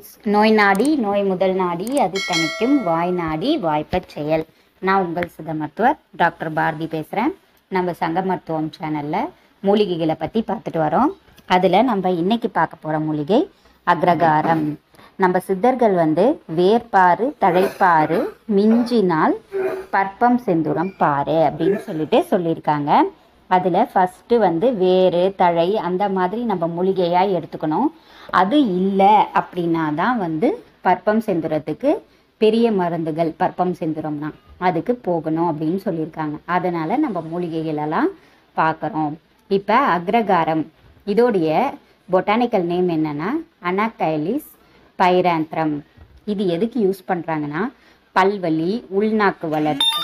friends நோய் நாடி நோய் முதல் நாடி அது தணிக்கும் வாய் நாடி வாய்ப்பச் செயல் நான் உங்கள் சித்த மருத்துவர் டாக்டர் பாரதி பேசுகிறேன் நம்ம சங்க மருத்துவம் சேனலில் மூலிகைகளை பற்றி பார்த்துட்டு வரோம் அதில் நம்ம இன்னைக்கு பார்க்க போகிற மூலிகை அக்ரகாரம் நம்ம சித்தர்கள் வந்து வேர்பாறு தழைப்பாறு மிஞ்சினால் பற்பம் செந்துரம் பாரு அப்படின்னு சொல்லிட்டு சொல்லியிருக்காங்க அதில் ஃபஸ்ட்டு வந்து வேறு தழை அந்த மாதிரி நம்ம மூலிகையாக எடுத்துக்கணும் அது இல்லை அப்படின்னா தான் வந்து பற்பம் செந்துரத்துக்கு பெரிய மருந்துகள் பற்பம் செந்துரம்னா அதுக்கு போகணும் அப்படின்னு சொல்லியிருக்காங்க அதனால் நம்ம மூலிகைகளெல்லாம் பார்க்குறோம் இப்போ அக்ரகாரம் இதோடைய பொட்டானிக்கல் நேம் என்னன்னா அனாகைலிஸ் பைராந்திரம் இது எதுக்கு யூஸ் பண்ணுறாங்கன்னா பல்வலி உள்நாக்கு வளர்ச்சி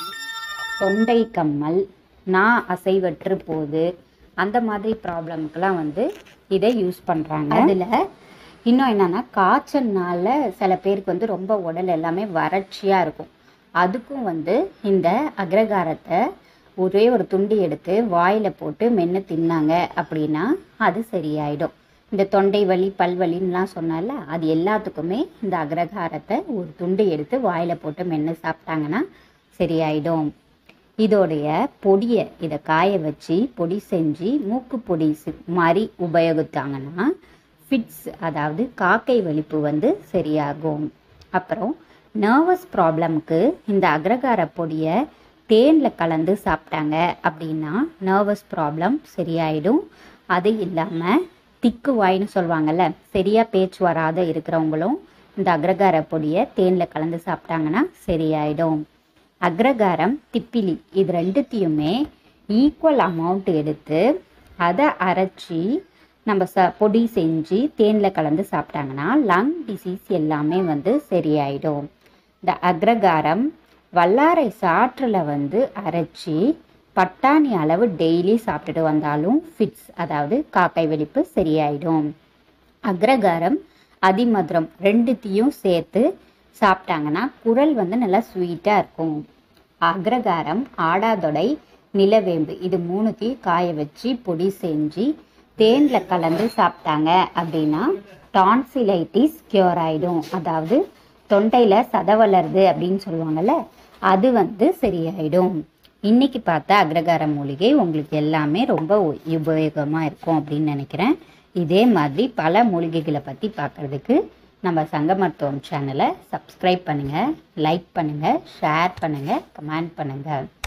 தொண்டை கம்மல் நா அசைவற்று போகுது அந்த மாதிரி ப்ராப்ளம்க்கெலாம் வந்து இதை யூஸ் பண்ணுறாங்க அதில் இன்னும் என்னன்னா காய்ச்சல்னால சில பேருக்கு வந்து ரொம்ப உடல் எல்லாமே வறட்சியாக இருக்கும் அதுக்கும் வந்து இந்த அக்ரகாரத்தை ஒரே ஒரு துண்டு எடுத்து வாயில் போட்டு மென்று தின்னாங்க அப்படின்னா அது சரியாயிடும் இந்த தொண்டை வலி பல்வலின்லாம் சொன்னால அது எல்லாத்துக்குமே இந்த அக்ரகாரத்தை ஒரு துண்டு எடுத்து வாயில் போட்டு மென்று சாப்பிட்டாங்கன்னா சரியாயிடும் இதோடைய பொடியை இதை காய வச்சு பொடி செஞ்சு மூக்கு பொடி சி- மாதிரி உபயோகித்தாங்கன்னா ஃபிட்ஸ் அதாவது காக்கை வலிப்பு வந்து சரியாகும் அப்புறம் நர்வஸ் ப்ராப்ளம்க்கு இந்த அக்ரகார பொடியை தேனில் கலந்து சாப்பிட்டாங்க அப்படின்னா நர்வஸ் ப்ராப்ளம் சரியாயிடும் அது இல்லாமல் திக்கு வாய்ன்னு சொல்லுவாங்கல்ல சரியா பேச்சு வராத இருக்கிறவங்களும் இந்த அக்ரகார பொடியை தேனில் கலந்து சாப்பிட்டாங்கன்னா சரியாயிடும் அக்ரகாரம் திப்பிலி இது ரெண்டுத்தையுமே ஈக்குவல் அமௌண்ட் எடுத்து அதை அரைச்சி நம்ம ச பொடி செஞ்சு தேனில் கலந்து சாப்பிட்டாங்கன்னா லங் டிசீஸ் எல்லாமே வந்து சரியாயிடும் இந்த அக்ரகாரம் வல்லாரை சாற்றில் வந்து அரைச்சி பட்டாணி அளவு டெய்லி சாப்பிட்டுட்டு வந்தாலும் ஃபிட்ஸ் அதாவது காக்கை வெடிப்பு சரியாயிடும் அக்ரகாரம் அதிமதுரம் ரெண்டுத்தையும் சேர்த்து சாப்பிட்டாங்கன்னா குரல் வந்து நல்லா ஸ்வீட்டாக இருக்கும் அக்ரகாரம் ஆடாதொடை நிலவேம்பு இது மூணுத்தையும் காய வச்சு பொடி செஞ்சு தேனில் கலந்து சாப்பிட்டாங்க அப்படின்னா டான்சிலைட்டிஸ் கியூர் ஆயிடும் அதாவது தொண்டையில் சத வளருது அப்படின்னு சொல்லுவாங்கல்ல அது வந்து சரியாயிடும் இன்னைக்கு பார்த்த அக்ரகார மூலிகை உங்களுக்கு எல்லாமே ரொம்ப உபயோகமாக இருக்கும் அப்படின்னு நினைக்கிறேன் இதே மாதிரி பல மூலிகைகளை பற்றி பார்க்கறதுக்கு நம்ம சங்க மருத்துவம் சேனலை சப்ஸ்கிரைப் பண்ணுங்கள் லைக் பண்ணுங்கள் ஷேர் பண்ணுங்கள் கமெண்ட் பண்ணுங்கள்